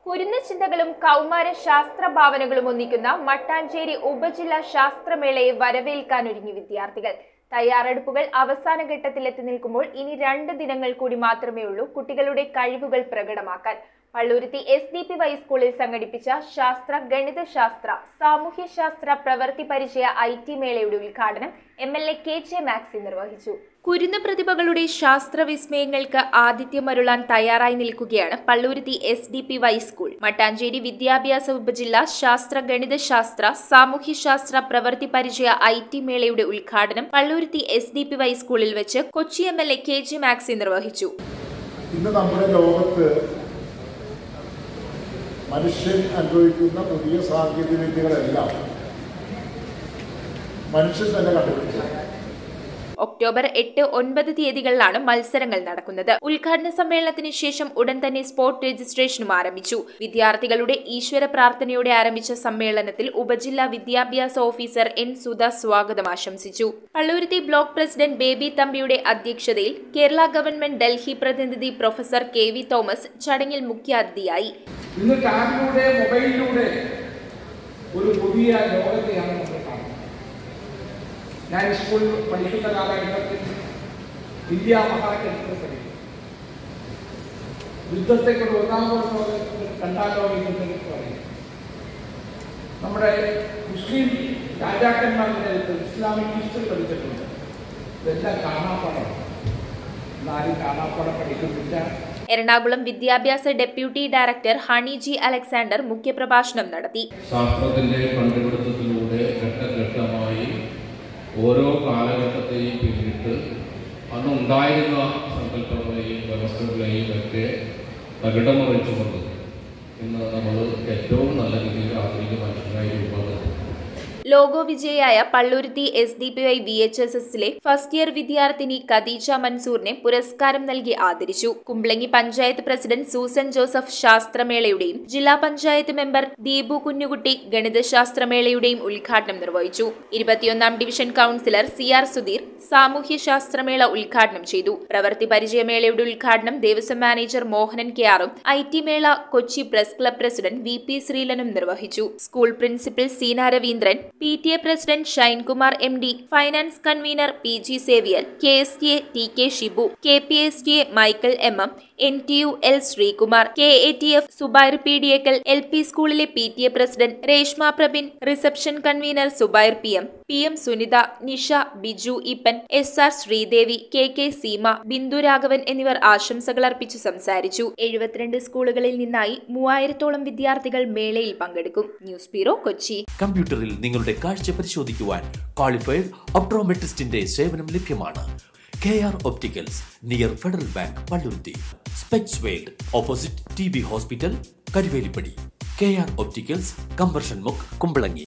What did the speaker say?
കുരുന്ന ചിന്തകളും കൗമാര ശാസ്ത്ര ഭാവനകളും ഒന്നിക്കുന്ന മട്ടാഞ്ചേരി ഉപജില്ലാ ശാസ്ത്രമേളയെ വരവേൽക്കാനൊരുങ്ങി വിദ്യാർത്ഥികൾ തയ്യാറെടുപ്പുകൾ അവസാന ഘട്ടത്തിലെത്തി നിൽക്കുമ്പോൾ ഇനി രണ്ട് ദിനങ്ങൾ കൂടി മാത്രമേ ഉള്ളൂ കുട്ടികളുടെ കഴിവുകൾ പ്രകടമാക്കാൻ Palluruthy S D P Y സ്കൂളിൽ സംഘടിപ്പിച്ച ശാസ്ത്ര ഗണിതശാസ്ത്ര സാമൂഹ്യശാസ്ത്ര പ്രവൃത്തി പരിചയ ഐ ടി മേളയുടെ ഉദ്ഘാടനം M L A K J Maxi നിർവഹിച്ചു കുരുന്ന പ്രതിഭകളുടെ ശാസ്ത്ര വിസ്മയങ്ങൾക്ക് ആതിഥ്യമരുളാൻ തയ്യാറായി നിൽക്കുകയാണ് Palluruthy S D P Y school Mattancherry വിദ്യാഭ്യാസ ഉപജില്ല ശാസ്ത്ര ഗണിതശാസ്ത്ര സാമൂഹ്യശാസ്ത്ര പ്രവൃത്തി പരിചയ ഐ ടി മേളയുടെ ഉദ്ഘാടനം Palluruthy S D P Y സ്കൂളിൽ വെച്ച് Kochi M L A K J Maxi നിർവഹിച്ചു ഇന്ന് നമ്മുടെ ലോകത്ത് മനുഷ്യൻ അനുഭവിക്കുന്ന പുതിയ സാങ്കേതിക വിദ്യകളെല്ലാം മനുഷ്യൻ തന്നെ കണ്ടുപിടിച്ചത് ഒക്ടോബർ എട്ട് ഒൻപത് തീയതികളിലാണ് മത്സരങ്ങൾ നടക്കുന്നത് ഉദ്ഘാടന സമ്മേളനത്തിന് ശേഷം ഉടൻ തന്നെ സ്പോട്ട് രജിസ്ട്രേഷനും ആരംഭിച്ചു വിദ്യാർത്ഥികളുടെ ഈശ്വര പ്രാർത്ഥനയോടെ ആരംഭിച്ച സമ്മേളനത്തിൽ ഉപജില്ലാ വിദ്യാഭ്യാസ ഓഫീസർ എൻ സുധ സ്വാഗതം ആശംസിച്ചു പള്ളൂരുത്തി ബ്ലോക്ക് പ്രസിഡന്റ് ബേബി തമ്പിയുടെ അധ്യക്ഷതയിൽ കേരള ഗവൺമെന്റ് ഡൽഹി പ്രതിനിധി പ്രൊഫസർ കെ വി തോമസ് ചടങ്ങിൽ മുഖ്യാതിഥിയായി ഇന്ന് ടാബിലൂടെ മൊബൈലിലൂടെ ഒരു പുതിയ ലോകത്തെയാണ് നമ്മൾ കാണുന്നത് ഞാൻ സ്കൂളിൽ പഠിക്കുന്ന കാലഘട്ടത്തിൽ ഇന്ത്യ മഹാചരിത്രം പഠിക്കും യുദ്ധത്തെക്കുറിച്ച് ഒന്നാം ലോക രണ്ടാം ലോക യുദ്ധത്തെക്കുറിച്ച് പറയും നമ്മുടെ മുസ്ലിം രാജാക്കന്മാരുടെ അടുത്ത് ഇസ്ലാമിക് ഹിസ്റ്ററി പഠിച്ചിട്ടുണ്ട് ഇതെല്ലാം കാണാപ്പാടമാണ് എന്നാരും കാണാപ്പാടം പഠിക്കുന്നില്ല എറണാകുളം വിദ്യാഭ്യാസ deputy director Honey G Alexander മുഖ്യപ്രഭാഷണം നടത്തി ശാസ്ത്രത്തിൻ്റെ കണ്ടുപിടുത്തത്തിലൂടെ ഘട്ടഘട്ടമായി ഓരോ കാലഘട്ടത്തെയും പിന്നിട്ട് അന്നുണ്ടായിരുന്ന സങ്കല്പങ്ങളെയും വ്യവസ്ഥകളെയും ഒക്കെ തകിടമറിച്ചുകൊണ്ട് ഇന്ന് നമ്മൾ ഏറ്റവും നല്ല രീതിയിൽ ആധുനിക മനുഷ്യനായി രൂപം ലോഗോ വിജയിയായ Palluruthy S D P I V H S എസിലെ ഫസ്റ്റ് ഇയർ വിദ്യാർത്ഥിനി ഖദീജ മൻസൂറിനെ പുരസ്കാരം നൽകി ആദരിച്ചു Kumbalangi panchayat president Susan Joseph ശാസ്ത്രമേളയുടെയും ജില്ലാ പഞ്ചായത്ത് മെമ്പർ ദീപു കുഞ്ഞുകുട്ടി ഗണിതശാസ്ത്രമേളയുടെയും ഉദ്ഘാടനം നിർവഹിച്ചു ഇരുപത്തിയൊന്നാം division councillor C R Sudheer സാമൂഹ്യ ശാസ്ത്രമേള ഉദ്ഘാടനം ചെയ്തു പ്രവൃത്തി പരിചയമേളയുടെ ഉദ്ഘാടനം ദേവസ്വം മാനേജർ മോഹനൻ കെ ആറും ഐ ടി മേള Kochi press club president V P ശ്രീലനും നിർവഹിച്ചു school principal Seena Raveendran P T A president Shinekumar M D finance convener P G Xavier K S T A T K Shibu K P S T A Michael M M N T U L Sreekumar K A T F Zubair P D Ekkal L P സ്കൂളിലെ P T A president Reshma Prabin reception convener Zubair P M P M Sunitha Nisha Biju Ippan S R Sreedevi K K Seema Bindu Raghavan എന്നിവർ ആശംസകൾ അർപ്പിച്ചു സംസാരിച്ചു എഴുപത്തിരണ്ട് സ്കൂളുകളിൽ നിന്നായി മൂവായിരത്തോളം വിദ്യാർത്ഥികൾ മേളയിൽ പങ്കെടുക്കും ന്യൂസ് ബ്യൂറോ കൊച്ചി കമ്പ്യൂട്ടറിൽ നിങ്ങളുടെ കാഴ്ച പരിശോധിക്കുവാൻ ക്വാളിഫൈഡ് ഒപ്ട്രോമെട്രിസ്റ്റിന്റെ സേവനം ലഭ്യമാണ് K R opticals near Federal Bank Palluruthy specs world opposite T B hospital Karuvelippady K R opticals കമ്പർഷൻ മുക്ക് കുമ്പളങ്ങി